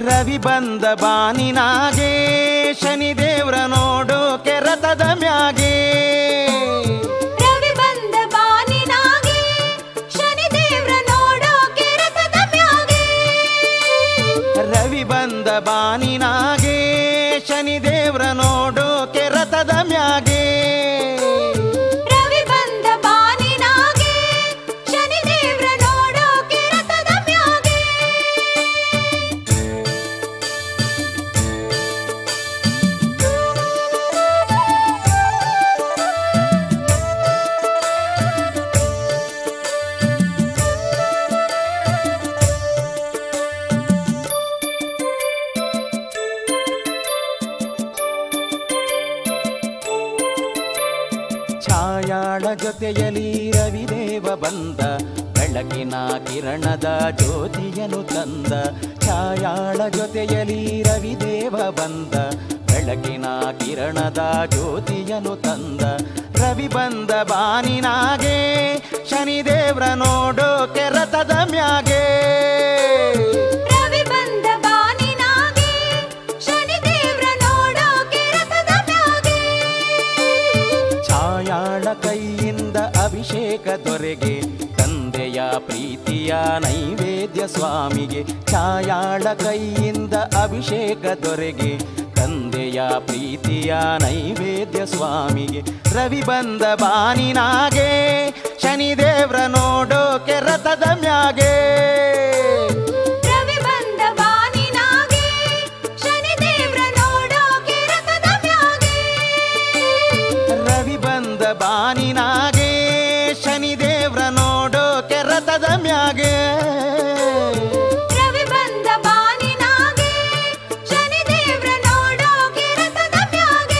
ರವಿ ಬಂದ ಬಾನಿನಾಗೆ ಶನಿದೇವ್ರ ನೋಡೋ ಕೆರತದ ಮ್ಯಾಗೆ ರವಿ ಬಂದ ಬಾನಿನಾಗೆ ಶನಿದೇವ್ರ ನೋಡೋ ಕೆರತದ ಮ್ಯಾಗೆ ರವಿ ಬಂದ ಬಾನಿನಾಗೆ ಶನಿದೇವ್ರ ನೋಡೋ ಕೆರತದ ಮ್ಯಾಗೆ ರವಿ ಬಂದ ಬಾನಿನಾಗೆ ಶನಿದೇವ್ರ ನೋಡೋ ಕೆರತದ ಮ್ಯಾಗೆ ಛಾಯಾಳ ಜೊತೆಯಲಿ ರವಿದೇವ ಬಂದ ಬೆಳಕಿನ ಕಿರಣದ ಜ್ಯೋತಿಯನು ತಂದ ಛಾಯಾಳ ಜೊತೆಯಲಿ ರವಿದೇವ ಬಂದ ಬೆಳಕಿನ ಕಿರಣದ ಜ್ಯೋತಿಯನು ತಂದ ರವಿ ಬಂದ ಬಾನಿನಾಗೆ ಶನಿದೇವ್ರ ನೋಡೋ ಕೆರತದ ಮ್ಯಾಗೆ ರವಿ ಬಂದ ಬಾನಿನಾಗೆ ಶನಿದೇವ್ರ ನೋಡೋ ಕೆರತದ ಮ್ಯಾಗೆ ಛಾಯಾಳ ಕೈಯಿಂದ ಅಭಿಷೇಕ ದೊರೆಗೆ ತಂದೆಯ ಪ್ರೀತಿಯ ನೈವೇದ್ಯ ಸ್ವಾಮಿಗೆ ಛಾಯಾಳ ಕೈಯಿಂದ ಅಭಿಷೇಕ ದೊರೆಗೆ ತಂದೆಯ ಪ್ರೀತಿಯ ನೈವೇದ್ಯ ಸ್ವಾಮಿಗೆ ರವಿ ಬಂದ ಬಾನಿನಾಗೆ ಶನಿದೇವ್ರ ನೋಡೋ ಕೆರತದ ಮ್ಯಾಗೆ ರವಿ ಬಂದ ಬಾನಿನಾಗೆ ಶನಿದೇವ್ರ ನೋಡೋ ಕೆರತದ ಮ್ಯಾಗೆ ರವಿ ಬಂದ ಬಾನಿನಾಗೆ ಶನಿದೇವ್ರ ನೋಡೋ ಕೆರತದ ಮ್ಯಾಗೆ ರವಿ ಬಂದ ಬಾನಿನಾಗೆ ಶನಿದೇವ್ರ ನೋಡೋ ಕೆರತದ ಮ್ಯಾಗೆ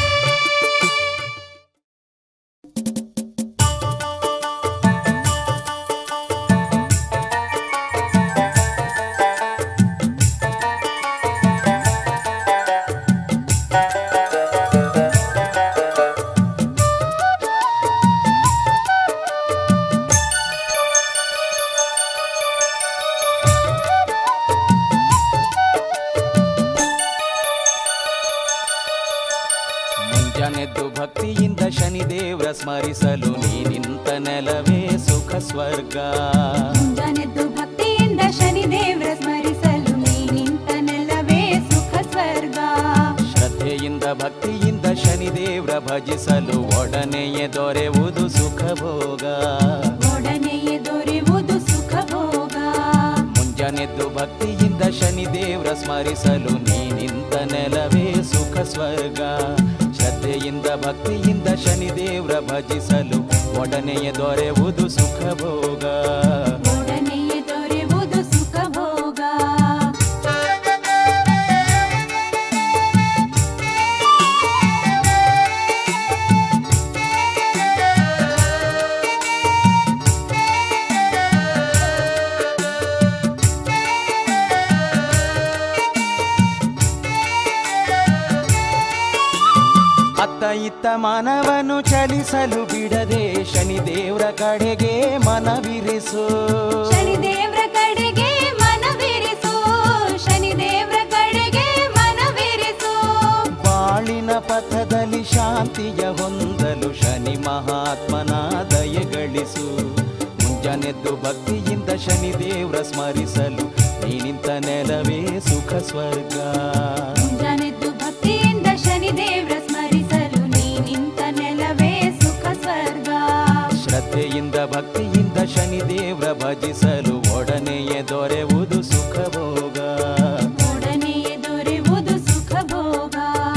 ಮುಂಜಾನೆದ್ದು ಭಕ್ತಿಯಿಂದ ಶನಿದೇವ್ರ ಸ್ಮರಿಸಲು ನೀ ನಿಂತ ನೆಲವೇ ಸುಖ ಸ್ವರ್ಗ ಮುಂಜಾನೆದ್ದು ಭಕ್ತಿಯಿಂದ ಶನಿದೇವ್ರ ಸ್ಮರಿಸಲು ನೀ ನಿಂತ ನೆಲವೇ ಸುಖ ಸ್ವರ್ಗ ಶ್ರದ್ಧೆಯಿಂದ ಭಕ್ತಿಯಿಂದ ಶನಿದೇವ್ರ ಭಜಿಸಲು ಒಡನೆಯೇ ದೊರೆಯುವುದು ಸುಖ ಭೋಗ ಒಡನೆಯೇ ದೊರೆಯುವುದು ಸುಖ ಭೋಗ ಮುಂಜಾನೆದ್ದು ಭಕ್ತಿಯಿಂದ ಶನಿದೇವ್ರ ಸ್ಮರಿಸಲು ನೀ ನಿಂತ ನೆಲವೇ ಸುಖ ಸ್ವರ್ಗ ಶ್ರದ್ಧೆಯಿಂದ ಭಕ್ತಿಯಿಂದ ಶನಿದೇವ್ರ ಭಜಿಸಲು ಒಡನೆಯೇ ದೊರೆಯುವುದು ಸುಖ ಭೋಗ ಒಡನೆಯೇ ದೊರೆಯುವುದು ಸುಖ ಭೋಗ ಅತ್ತ ಇತ್ತ ಮನವನ್ನು ಚಲಿಸಲು ಬಿಡದೆ ಶನಿದೇವ್ರ ಕಡೆಗೆ ಮನವಿರಿಸು ಶನಿದೇವ್ರ ಕಡೆಗೆ ಮನವಿರಿಸು ಶನಿದೇವ್ರ ಕಡೆಗೆ ಮನವಿರಿಸು ಬಾಳಿನ ಪಥದಲ್ಲಿ ಶಾಂತಿಯ ಹೊಂದಲು ಶನಿ ಮಹಾತ್ಮನ ದಯಗಳಿಸು ಮುಂಜಾನೆದ್ದು ಭಕ್ತಿಯಿಂದ ಶನಿದೇವ್ರ ಸ್ಮರಿಸಲು ನೀ ನಿಂತ ನೆಲವೇ ಸುಖ ಸ್ವರ್ಗ ಮುಂಜಾನೆದ್ದು ಭಕ್ತಿಯಿಂದ ಶನಿದೇವ್ರ ಸ್ಮರಿಸಲು ನೀ ನಿಂತ ನೆಲವೇ ಸುಖ ಸ್ವರ್ಗ ಶ್ರದ್ಧೆಯಿಂದ ಭಕ್ತಿಯಿಂದ ಶನಿದೇವ್ರ ಭಜಿಸಲು ಒಡನೆಯೇ ದೊರೆಯುವುದು ಸುಖ ಭೋಗ ಒಡನೆಯೇ ದೊರೆಯುವುದು ಸುಖ ಭೋಗ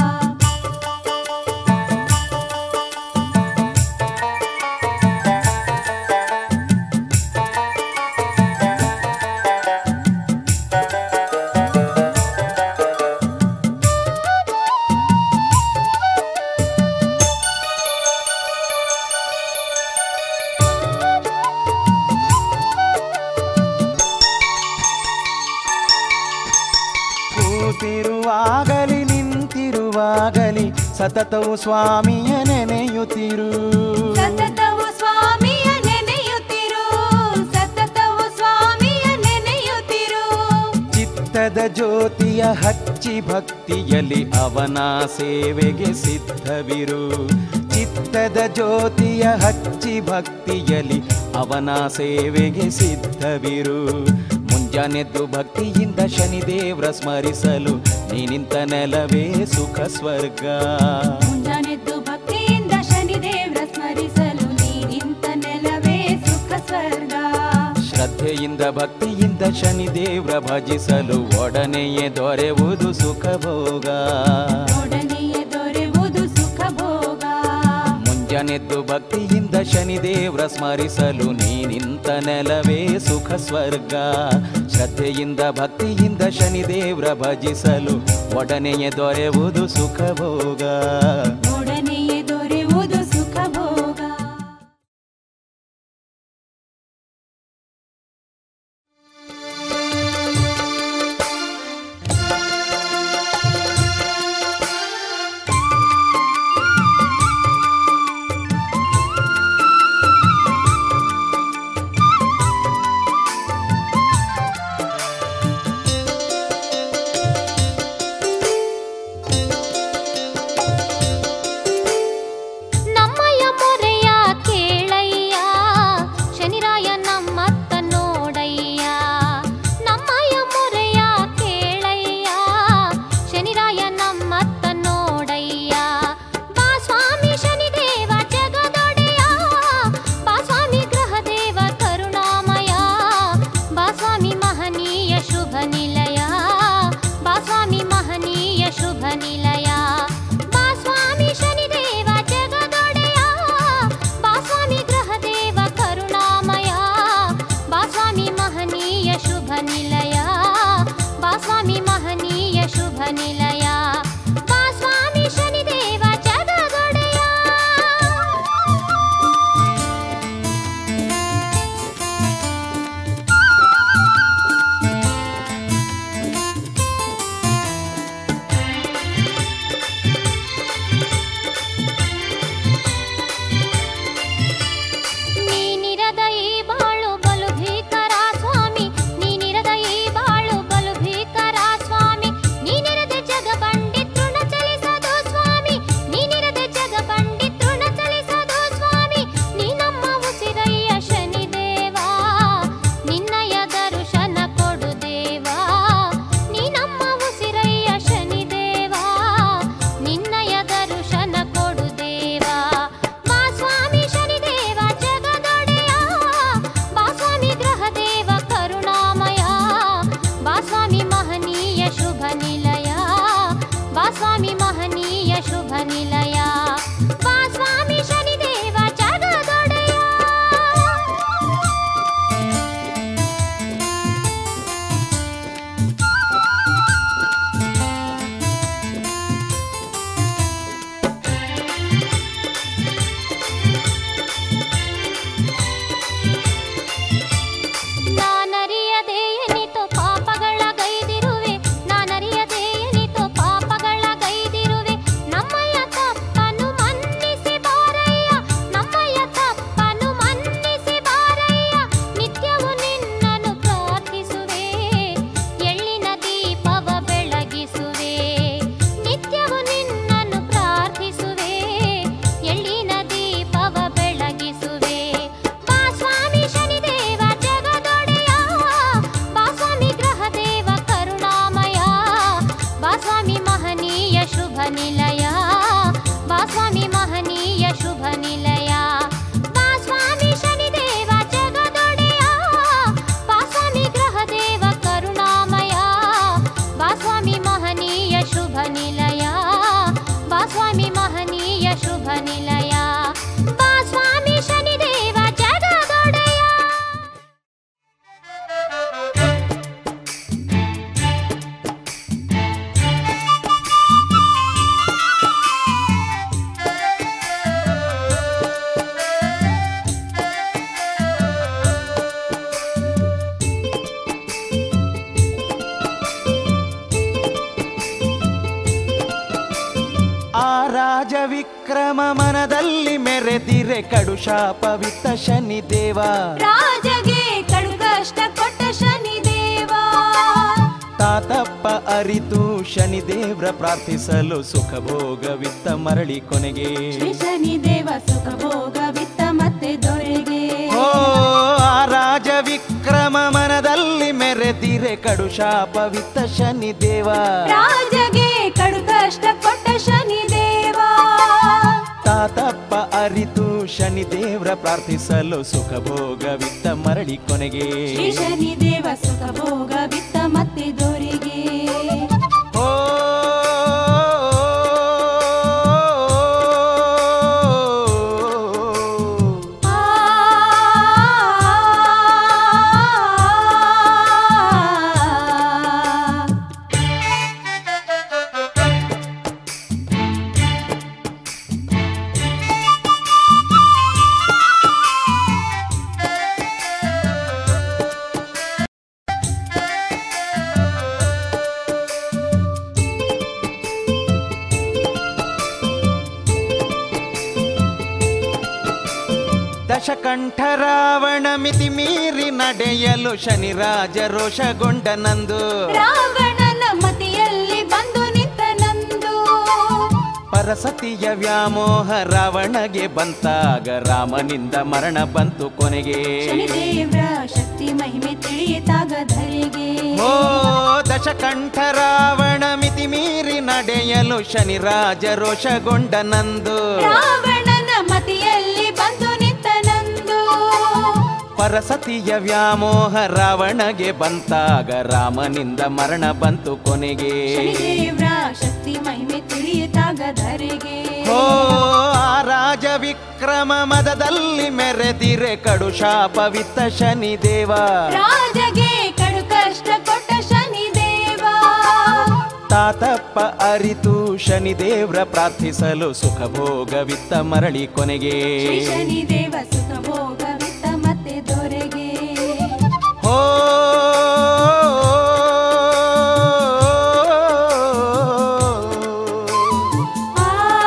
ಕೂತಿರುವಾಗಲಿ ನಿಂತಿರುವಾಗಲಿ ಸತತವು ಸ್ವಾಮಿಯ ನೆನೆಯುತ್ತಿರು ಸತತವು ಸ್ವಾಮಿಯ ನೆನೆಯುತ್ತಿರು ಸತತವು ಸ್ವಾಮಿಯ ನೆನೆಯುತ್ತಿರು ಚಿತ್ತ ಚಿತ್ತದ ಜ್ಯೋತಿಯ ಹಚ್ಚಿ ಭಕ್ತಿಯಲ್ಲಿ ಅವನ ಸೇವೆಗೆ ಸಿದ್ಧವಿರು ಚಿತ್ತದ ಜ್ಯೋತಿಯ ಹಚ್ಚಿ ಭಕ್ತಿಯಲ್ಲಿ ಅವನ ಸೇವೆಗೆ ಸಿದ್ಧವಿರು ಮುಂಜಾನೆದ್ದು ಭಕ್ತಿಯಿಂದ ಶನಿದೇವ್ರ ಸ್ಮರಿಸಲು ನೀನಿಂತ ನೆಲವೇ ಸುಖ ಸ್ವರ್ಗ ಮುಂಜಾನೆದ್ದು ಭಕ್ತಿಯಿಂದ ಶನಿದೇವ್ರ ಸ್ಮರಿಸಲು ನೀನಿಂತ ನೆಲವೇ ಸುಖ ಸ್ವರ್ಗ ಶ್ರದ್ಧೆಯಿಂದ ಭಕ್ತಿಯಿಂದ ಶನಿದೇವ್ರ ಭಜಿಸಲು ಒಡನೆಯೇ ದೊರೆಯುವುದು ಸುಖ ಭೋಗ ಒಡನೆಯೇ ದೊರೆಯುವುದು ಸುಖ ಭೋಗ ಮುಂಜಾನೆದ್ದು ಭಕ್ತಿಯಿಂದ ಶನಿದೇವ್ರ ಸ್ಮರಿಸಲು ನೀನಿಂತ ನೆಲವೇ ಸುಖ ಸ್ವರ್ಗ ಶ್ರದ್ಧೆಯಿಂದ ಭಕ್ತಿಯಿಂದ ಶನಿದೇವ್ರ ಭಜಿಸಲು ಒಡನೆಯೇ ದೊರೆಯುವುದು ಸುಖ ಭೋಗ ಒಡನೆಯೇ ದೊರೆಯುವುದು ಸುಖ ಭೋಗ ನಮ್ಮಯ್ಯ ಮೊರೆಯ ಕೇಳಯ್ಯ ಶನಿರಾಯ ನಮ್ಮತ್ತ ನೋಡಯ್ಯ ನಮ್ಮಯ್ಯ ಮೊರೆಯ ಕೇಳಯ್ಯ ಶನಿರಾಯ ನಮ್ಮತ್ತ ನೋಡಯ್ಯ ಬಾ ಸ್ವಾಮಿ ಶನಿದೇವ ಜಗದೊಡೆಯ ಬಾ ಸ್ವಾಮಿ ಗ್ರಹದೇವ ಕರುಣಾಮಯ ಬಾ ಸ್ವಾಮಿ ಮಹನೀಯ ಶುಭ ನಿಲಯ ಬಾ ಸ್ವಾಮಿ ಮಹನೀಯ ಶುಭ ನಿಲಯ ಬಾ ಸ್ವಾಮಿ ಶನಿದೇವ ಜಗದೊಡೆಯ ಬಾ ಸ್ವಾಮಿ ಗ್ರಹದೇವ ಕರುಣಾಮಯ ಬಾ ಸ್ವಾಮಿ ಮಹನೀಯ ಶುಭ ನಿಲಯ ಬಾ ಸ್ವಾಮಿ ಮಹನೀಯ ಶುಭ ನಿಲಯ ಬಾ ಸ್ವಾಮಿ ಶನಿದೇವ ಜಗದೊಡೆಯ ನೀನಿರದ ಈ ಬಾಳು ಬಲು ಭೀಕರ ಸ್ವಾಮಿ ನೀನಿರದ ಈ ಬಾಳು ಬಲು ಭೀಕರ ಸ್ವಾಮಿ ನೀನಿರದೆ ಜಗ ಬಂಡಿ ತೃಣ ಚಲಿಸದು ಸ್ವಾಮಿ ನೀನಿರದೆ ಜಗ ಬಂಡಿ ತೃಣ ಚಲಿಸದು ಸ್ವಾಮಿ ನೀ ನಮ್ಮ ಉಸಿರಯ್ಯ ಶನಿದೇವ ನಿನ್ನಯ ದರ್ಶನ ಕೊಡು ದೇವಾ ನೀ ನಮ್ಮ ಉಸಿರಯ್ಯ ಶನಿದೇವ ನಿನ್ನಯ ದರ್ಶನ ಕೊಡು ದೇವಾ ಬಾ ಸ್ವಾಮಿ ಶನಿದೇವ ಜಗದೊಡೆಯ ಬಾ ಸ್ವಾಮಿ ಗ್ರಹದೇವ ಕರುಣಾಮಯ ಬಾ ಸ್ವಾಮಿ ಮಹನೀಯ ಶುಭ ನಿಲಯ ಬಾ ಸ್ವಾಮಿ ಮಹನೀಯ ಶುಭ ನಿಲಯ ಬಾ ಸ್ವಾಮಿ ಶನಿದೇವ ಜಗದೊಡೆಯ ನಾನರಿಯದೆ ಎನಿತೋ ಪಾಪಗಳ ಗೈದಿರುವೆ ನಾನರಿಯದೆ ಎನಿತೋ ಪಾಪಗಳ ಗೈದಿರುವೆ ನಮ್ಮಯ್ಯ ತಪ್ಪನು ಮನ್ನಿಸಿ ಬಾರಯ್ಯ ನಮ್ಮಯ್ಯ ತಪ್ಪನು ಮನ್ನಿಸಿ ಬಾರಯ್ಯ ನಿತ್ಯವು ನಿನ್ನನು ಪ್ರಾರ್ಥಿಸುವೆ ಎಳ್ಳಿನ ದೀಪವ ಬೆಳಗಿಸುವೆ ನಿತ್ಯವು ನಿನ್ನನು ಪ್ರಾರ್ಥಿಸುವೆ ಎಳ್ಳಿನ ದೀಪವ ಬೆಳಗಿಸುವೆ ಬಾ ಸ್ವಾಮಿ ಶನಿದೇವ ಜಗದೊಡೆಯ ಬಾ ಸ್ವಾಮಿ ಗ್ರಹದೇವ ಕರುಣಾಮಯ ಬಾ ಸ್ವಾಮಿ ಮಹನೀಯ ಶುಭ ನಿಲಯ ಬಾ ಸ್ವಾಮಿ ಮಹನೀಯ ಶುಭ ನಿಲಯ ಬಾ ಸ್ವಾಮಿ ಶನಿದೇವ ಜಗದೊಡೆಯ ಬಾ ಸ್ವಾಮಿ ಗ್ರಹದೇವ ಕರುಣಾಮಯ ಬಾ ಸ್ವಾಮಿ ಮಹನೀಯ ಶುಭ ನಿಲಯ ಬಾ ಸ್ವಾಮಿ ಮಹನೀಯ ಶುಭ ನಿಲಯ ಬಾ ಸ್ವಾಮಿ ಶನಿದೇವ ಜಗದೊಡೆಯ ಆ ರಾಜ ವಿಕ್ರಮ ಮನದಲ್ಲಿ ಮೆರೆದಿರೆ ಕಡು ಶಾಪವಿತ್ತ ಶನಿದೇವ ರಾಜಗೆ ಕಡು ಕಷ್ಟ ಕೊಟ್ಟ ಶನಿದೇವ ತಾತ ಅರಿತು ಶನಿದೇವ್ರ ಪ್ರಾರ್ಥಿಸಲು ಸುಖ ಭೋಗವಿತ್ತ ಮರಳಿ ಕೊನೆಗೆ ಶ್ರೀ ಶನಿ ದೇವ ಸುಖ ಭೋಗವಿತ್ತ ಮತ್ತೆ ದೊರೆಗೆ ಓ ಆ ರಾಜ ವಿಕ್ರಮ ಮನದಲ್ಲಿ ಮೆರೆದಿರೆ ಕಡು ಶಾಪವಿತ್ತ ಶನಿದೇವ ರಾಜಗೆ ಕಡು ಕಷ್ಟ ಕೊಟ್ಟ ಶನಿ ದೇವ ತಾತಪ್ಪ ಅರಿತು ಶನಿದೇವ್ರ ಪ್ರಾರ್ಥಿಸಲು ಸುಖ ಭೋಗವಿತ್ತ ಮರಳಿ ಕೊನೆಗೆ ಶ್ರೀ ಶನಿ ದೇವ ಸುಖ ಭೋಗವಿತ್ತ ಮತ್ತೆ ದೊರೆಗೆ ಓ ಆ ದಶಕಂಠ ರಾವಣ ಮಿತಿ ಮೀರಿ ನಡೆಯಲು ಶನಿರಾಜ ರೋಷಗೊಂಡ ನಂದು ರಾವಣನ ಮತಿಯಲ್ಲಿ ಬಂದು ನಿಂತ ನಂದು ಪರಸತಿಯ ವ್ಯಾಮೋಹ ರಾವಣಗೆ ಬಂತಾಗ ರಾಮನಿಂದ ಮರಣ ಬಂತು ಕೊನೆಗೆ ಶನಿದೇವ್ರ ಶಕ್ತಿ ಮಹಿಮೆ ತಿಳಿಯಿತಾಗ ಧರೆಗೆ ಓ ದಶಕಂಠ ರಾವಣ ಮಿತಿ ಮೀರಿ ನಡೆಯಲು ಶನಿರಾಜ ರೋಷಗೊಂಡ ನಂದು ರಾವಣನ ಮತಿಯಲ್ಲಿ ಬಂದು ನಿಂತ ನಂದು ಪರಸತಿಯ ವ್ಯಾಮೋಹ ರಾವಣಗೆ ಬಂತಾಗ ರಾಮನಿಂದ ಮರಣ ಬಂತು ಕೊನೆಗೆ ಶನಿದೇವ್ರ ಶಕ್ತಿ ಮಹಿಮೆ ತಿಳಿಯಿತಾಗ ಧರೆಗೆ ಓ ಆ ರಾಜ ವಿಕ್ರಮ ಮದದಲ್ಲಿ ಮೆರೆದಿರೆ ಕಡು ಶಾಪವಿತ್ತ ಶನಿದೇವ ರಾಜಗೆ ಕಡು ಕಷ್ಟ ಕೊಟ್ಟ ಶನಿದೇವ ತಾತಪ್ಪ ಅರಿತು ಶನಿದೇವ್ರ ಪ್ರಾರ್ಥಿಸಲು ಸುಖ ಭೋಗವಿತ್ತ ಮರಳಿ ಕೊನೆಗೆ ಶ್ರೀ ಶನಿದೇವ ಸುಖ ಭೋಗವಿತ್ತ ಮತ್ತೆ ದೊರೆಗೆ ಓ ಆ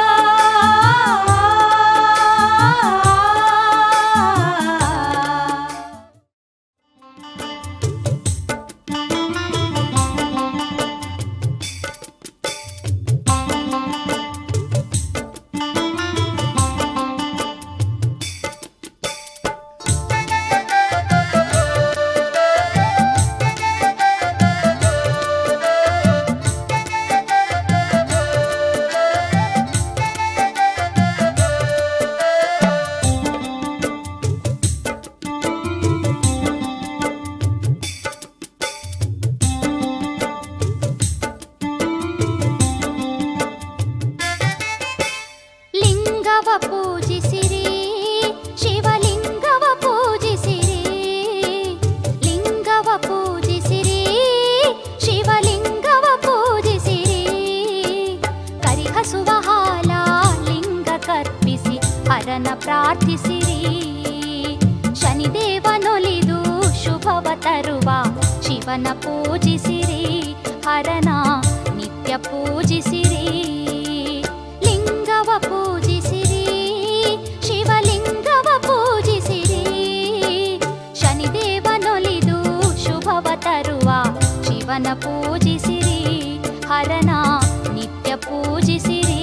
ಲಿಂಗವ ಪೂಜಿಸಿರಿ ಶಿವಲಿಂಗವ ಪೂಜಿಸಿರಿ ಲಿಂಗವ ಪೂಜಿಸಿರಿ ಶಿವಲಿಂಗವ ಪೂಜಿಸಿರಿ ಕರಿಹಸುವ ಹಾಲ ಲಿಂಗ ಕರ್ಪಿಸಿ ಹರನ ಪ್ರಾರ್ಥಿಸಿರಿ ಶನಿದೇವನೊಲಿದು ಶುಭವ ತರುವ ಶಿವನ ಪೂಜಿಸಿರಿ ಹರನ ನಿತ್ಯ ಪೂಜಿಸಿರಿ ಲಿಂಗವ ಪೂಜಿಸಿರಿ ಶಿವಲಿಂಗವ ಪೂಜಿಸಿರಿ ಶನಿದೇವನೊಲಿದು ಶುಭವ ತರುವ ಶಿವನ ಪೂಜಿಸಿರಿ ಹರನ ನಿತ್ಯ ಪೂಜಿಸಿರಿ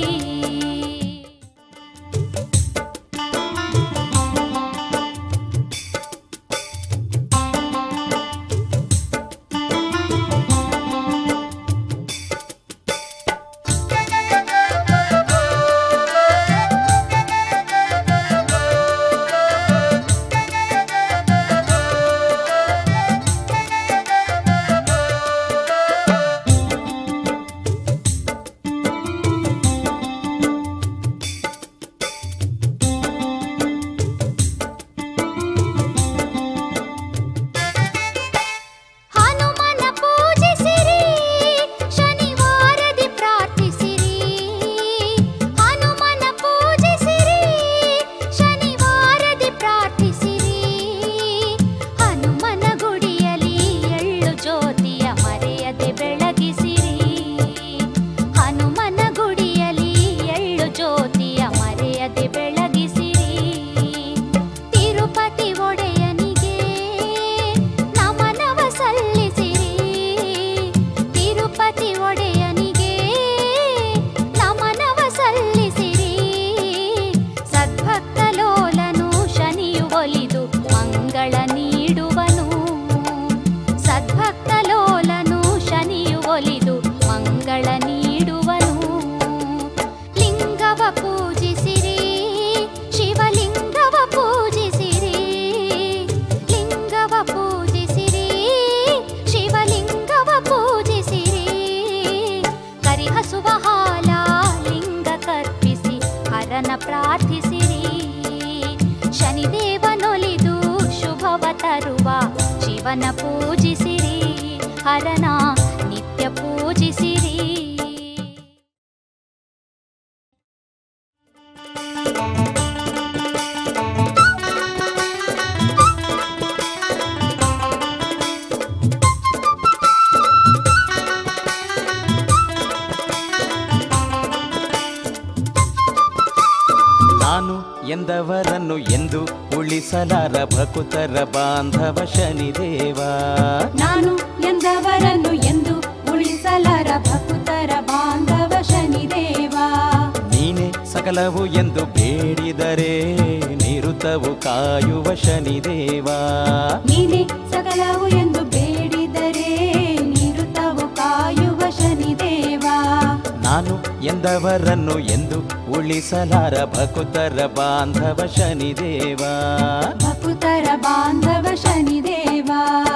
ತರುವ ಶಿವನ ಪೂಜಿಸಿರಿ ಹರನ ನಿತ್ಯ ಪೂಜಿಸಿರಿ ನಾನು ಎಂದವರನ್ನು ಎಂದು ಉಳಿಸಲಾರ ಭಕುತರ ಬಾಂಧವ ಶನಿದೇವ ನಾನು ಎಂದವರನ್ನು ಎಂದು ಉಳಿಸಲಾರ ಭಕ್ತರ ಬಾಂಧವ ಶನಿದೇವ ನೀನೆ ಸಕಲವು ಎಂದು ಬೇಡಿದರೆ ನಿರುತವು ಕಾಯುವ ಶನಿದೇವ ನೀನೆ ಸಕಲವು ಎಂದು ಬೇಡಿದರೆ ನಿರುತವು ಕಾಯುವ ಶನಿದೇವ ನಾನು ಎಂದವರನ್ನು ಎಂದು ಉಳಿಸಲಾರ ಭಕುತರ ಬಾಂಧವ ಶನಿದೇವ ಭಕ್ತರ ಬಾಂಧವ ಶನಿದೇವ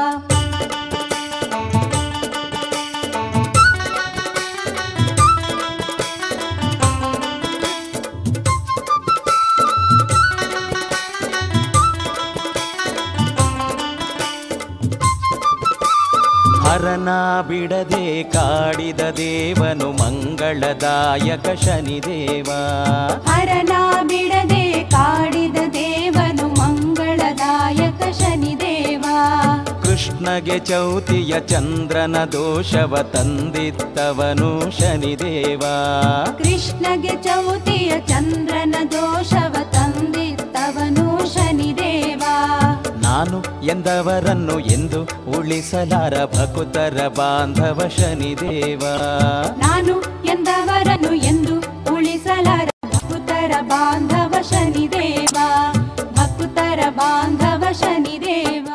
ಹರನ ಬಿಡದೆ ಕಾಡಿದ ದೇವನು ಮಂಗಳದಾಯಕ ಶನಿದೇವ ಹರನ ಬಿಡದೆ ಕಾಡಿದ ದೇವನು ಮಂಗಳದಾಯಕ ಶನಿದೇವ ಕೃಷ್ಣಗೆ ಚೌತಿಯ ಚಂದ್ರನ ದೋಷವ ತಂದಿತ್ತವನು ಶನಿದೇವ ಕೃಷ್ಣಗೆ ಚೌತಿಯ ಚಂದ್ರನ ದೋಷವ ತಂದಿತ್ತವನು ಶನಿದೇವ ನಾನು ಎಂದವರನ್ನು ಎಂದು ಉಳಿಸಲಾರ ಭಕುತರ ಬಾಂಧವ ಶನಿದೇವ ನಾನು ಎಂದವರನ್ನು ಎಂದು ಉಳಿಸಲಾರ ಭಕ್ತರ ಬಾಂಧವ ಶನಿದೇವ ಭಕ್ತರ ಬಾಂಧವ ಶನಿದೇವ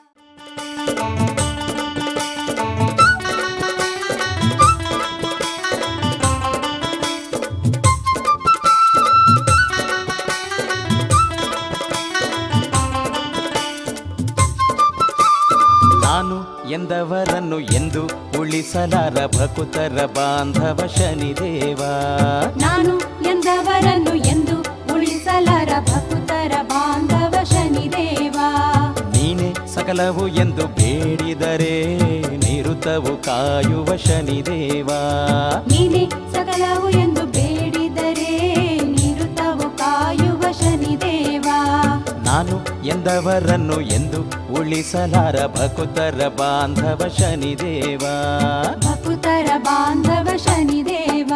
ನಾನು ಎಂದವರನ್ನು ಎಂದು ಉಳಿಸಲಾರ ಭಕುತರ ಬಾಂಧವ ಶನಿದೇವ ನಾನು ಎಂದವರನ್ನು ಎಂದು ಉಳಿಸಲಾರ ಭಕ್ತರ ಬಾಂಧವ ಶನಿದೇವ ನೀನೆ ಸಕಲವು ಎಂದು ಬೇಡಿದರೆ ನಿರುತವು ಕಾಯುವ ಶನಿದೇವ ನೀನೆ ಸಕಲವು ಎಂದು ಬೇಡಿದರೆ ನಿರುತವು ಕಾಯುವ ಶನಿದೇವ ನಾನು ಎಂದವರನ್ನು ಎಂದು ಉಳಿಸಲಾರ ಭಕುತರ ಬಾಂಧವ ಶನಿದೇವ ಭಕ್ತರ ಬಾಂಧವ ಶನಿದೇವ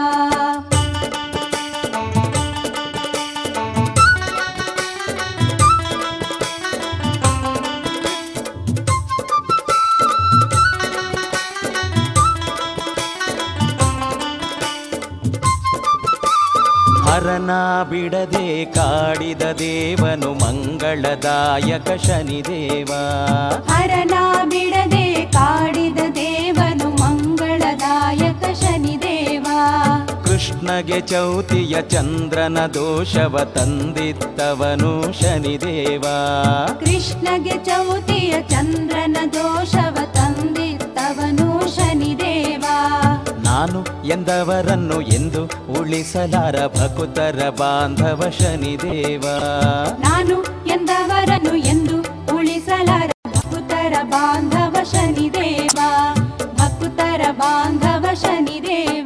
ಹರನ ಬಿಡದೆ ಕಾಡಿದ ದೇವನು ಮಂಗಳದಾಯಕ ಶನಿದೇವ ಹರನ ಬಿಡದೆ ಕಾಡಿದ ದೇವನು ಮಂಗಳದಾಯಕ ಶನಿದೇವ ಕೃಷ್ಣಗೆ ಚೌತಿಯ ಚಂದ್ರನ ದೋಷವ ತಂದಿತ್ತವನು ಶನಿದೇವ ಕೃಷ್ಣಗೆ ಚೌತಿಯ ಚಂದ್ರನ ದೋಷವ ತಂದಿತ್ತವನು ಶನಿದೇವ ನಾನು ಎಂದವರನ್ನು ಎಂದು ಉಳಿಸಲಾರ ಭಕುತರ ಬಾಂಧವ ಶನಿದೇವ ನಾನು ಎಂದವರನ್ನು ಎಂದು ಉಳಿಸಲಾರ ಭಕ್ತರ ಬಾಂಧವ ಶನಿದೇವ ಭಕ್ತರ ಬಾಂಧವ ಶನಿದೇವ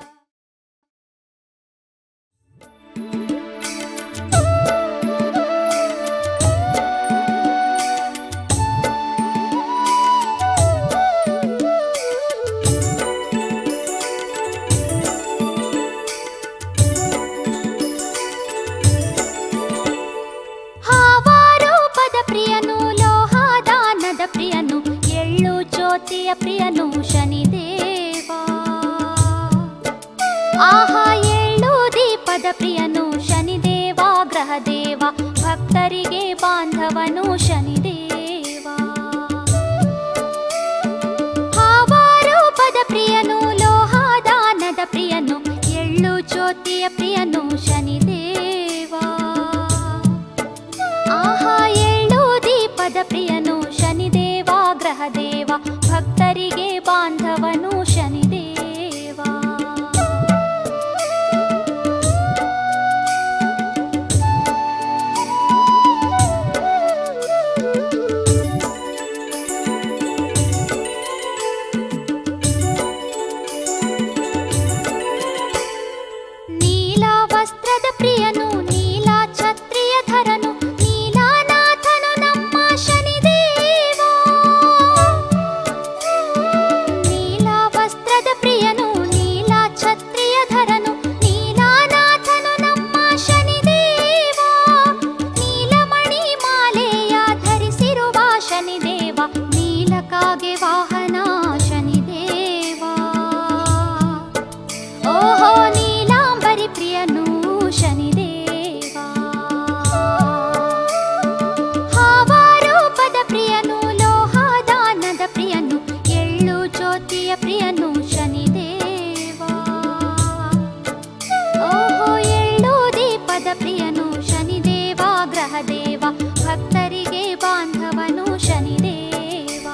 ಹಾವಾರೂಪದ ಪ್ರಿಯನು ಲೋಹಾದಾನದ ಪ್ರಿಯನು ಎಳ್ಳು ಜ್ಯೋತಿಯ ಪ್ರಿಯನು ಶನಿದೇವ ಆಹಾ ಎಳ್ಳು ದೀಪದ ಪ್ರಿಯನು ಶನಿದೇವ ಗ್ರಹದೇವ ಭಕ್ತರಿಗೆ ಬಾಂಧವನು ಶನಿದೇವ ಹಾವಾರೂಪದ ಪ್ರಿಯನು ಲೋಹಾದಾನದ ಪ್ರಿಯನು ಎಳ್ಳು ಜ್ಯೋತಿಯ ಪ್ರಿಯನು ಶನಿದೇವ ಆಹಾ ಎಳ್ಳು ದೀಪದ ಪ್ರಿಯನು ಶನಿದೇವ ಗ್ರಹದೇವ ಭಕ್ತರಿಗೆ ಬಾಂಧವನು ಶನಿದೇವ ನೀಲಕಾಗೆ ವಾಹನ ಶನಿದೇವ ಓಹೋ ನೀಲಾಂಬರಿ ಪ್ರಿಯನು ಶನಿದೇವ ಹಾವಾರೂಪದ ಪ್ರಿಯನು ಲೋಹಾದಾನದ ಪ್ರಿಯನು ಎಳ್ಳು ಜ್ಯೋತಿಯ ಪ್ರಿಯನು ಶನಿದೇವ ಓಹೋ ಎಳ್ಳು ದೀಪದ ಪ್ರಿಯನು ಶನಿದೇವ ಗ್ರಹದೇವ ಭಕ್ತರಿಗೆ ಬಾಂಧವನು ಶನಿದೇವ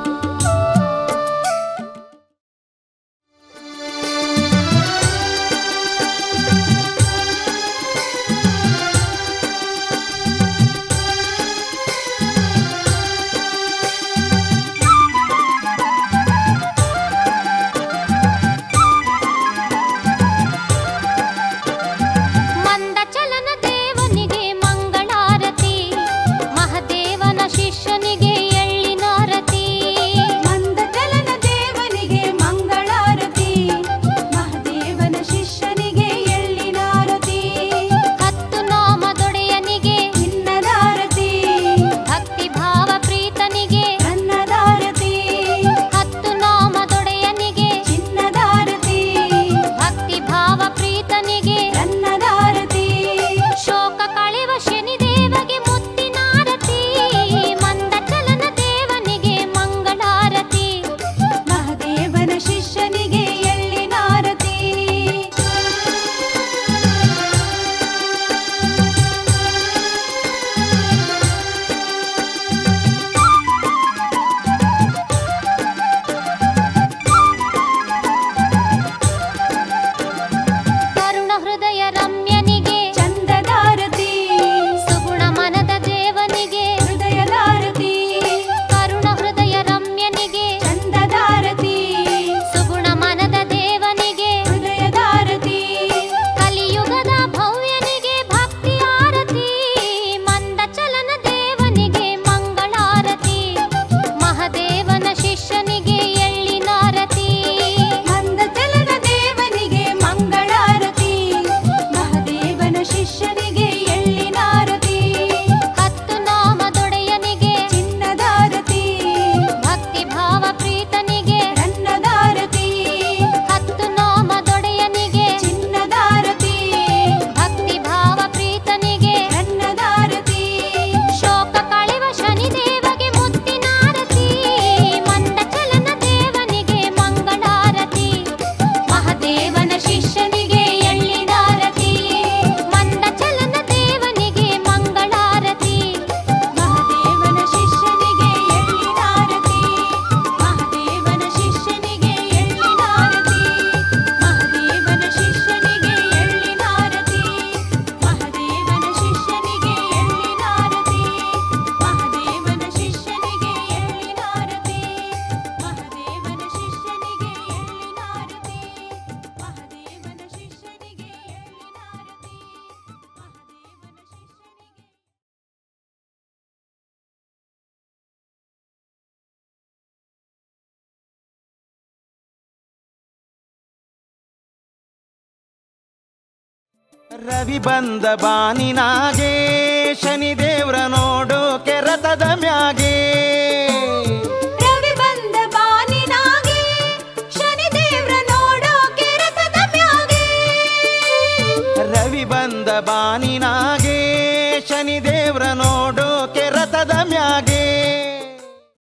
ಮಂದ ಚಲನ ದೇವನಿಗೆ ಮಂಗಳಾರತಿ ಮಹದೇವನ ಶಿಷ್ಯನಿಗೆ ಎಳ್ಳಿನಾರತಿ ಮಂದ ಚಲನ ದೇವನಿಗೆ ಮಂಗಳಾರತಿ ಮಹದೇವನ ಶಿಷ್ಯನಿಗೆ ಎಳ್ಳಿನಾರತಿ ಹತ್ತು ನಾಮದೊಡೆಯನಿಗೆ ಚಿನ್ನದಾರತಿ ಭಕ್ತಿ ಭಾವ ಪ್ರೀತನಿಗೆ ಅನ್ನದಾರತಿ ಹತ್ತು ನಾಮದೊಡೆಯನಿಗೆ ಚಿನ್ನದಾರತಿ ಭಕ್ತಿ ಭಾವ ಪ್ರೀತನಿಗೆ ಅನ್ನದಾರತಿ ಶೋಕ ಕಳೆವ ಶನಿದೇವಗೆ ಮುತ್ತಿನಾರತಿ ಮಂದ ಚಲನ ದೇವನಿಗೆ ಮಂಗಳಾರತಿ ಮಹದೇವನ ಶಿಷ್ಯನಿಗೆ ಎಳ್ಳಿನಾರತಿ ಕರುಣ ಹೃದಯ ರಮ್ಯನಿಗೆ ಚಂದದಾರತಿ ಸುಗುಣ ಮನದ ದೇವನಿಗೆ ಹೃದಯದಾರತಿ ಕರುಣ ಹೃದಯ ರಮ್ಯನಿಗೆ ಚಂದದಾರತಿ ಸುಗುಣ ಮನದ ದೇವನಿಗೆ ಹೃದಯದಾರತಿ ಕಲಿಯುಗದ ಭವ್ಯನಿಗೆ ಭಕ್ತಿ ಆರತಿ ಮಂದ ಚಲನ ದೇವನಿಗೆ ಮಂಗಳಾರತಿ ಮಹದೇವನ ಶಿಷ್ಯನಿಗೆ ಎಳ್ಳಿನಾರತಿ ಮಂದ ಚಲನ ದೇವನಿಗೆ ಮಂಗಳಾರತಿ ಮಹದೇವನ ಶಿಷ್ಯನಿಗೆ ಎಳ್ಳಿನಾರತಿ ಹತ್ತು ನಾಮದೊಡೆಯನಿಗೆ ಚಿನ್ನದಾರತಿ ಭಕ್ತಿ ಭಾವ ಪ್ರೀತನಿಗೆ ರನ್ನದಾರತಿ ಹತ್ತು ನಾಮದೊಡೆಯನಿಗೆ ಚಿನ್ನದಾರತಿ ಭಕ್ತಿ ಭಾವ ಪ್ರೀತನಿಗೆ ರನ್ನದಾರತಿ ಶೋಕ ಕಳೆವ ಶನಿದೇವಗೆ ಮುತ್ತಿನಾರತಿ ಮಂದ ಚಲನ ದೇವನಿಗೆ ಮಂಗಳಾರತಿ ಮಹದೇವನ ಶಿಷ್ಯನಿಗೆ ಎಳ್ಳಿನಾರತಿ ಮಂದ ಚಲನ ದೇವನಿಗೆ ಮಂಗಳಾರತಿ ಮಹದೇವನ ಶಿಷ್ಯನಿಗೆ ಎಳ್ಳಿನಾರತಿ ಮಹದೇವನ ಶಿಷ್ಯನಿಗೆ ಎಳ್ಳಿನಾರತಿ ಮಹದೇವನ ಶಿಷ್ಯನಿಗೆ ಎಳ್ಳಿನಾರತಿ ಮಹದೇವನ ಶಿಷ್ಯನಿಗೆ ಎಳ್ಳಿನಾರತಿ ಮಹದೇವನ ಶಿಷ್ಯನಿಗೆ ಎಳ್ಳಿನಾರತಿ ಮಹದೇವನ ಶಿಷ್ಯನಿಗೆ ಎಳ್ಳಿನಾರತಿ ಮಹದೇವನ ಶಿಷ್ಯನಿಗೆ ಎಳ್ಳಿನಾರತಿ ಮಹದೇವನ ಶಿಷ್ಯನಿಗೆ ರವಿ ಬಂದ ಬಾನಿನಾಗೆ ಶನಿದೇವ್ರ ನೋಡೋ ಕೆರತದ ಮ್ಯಾಗೆ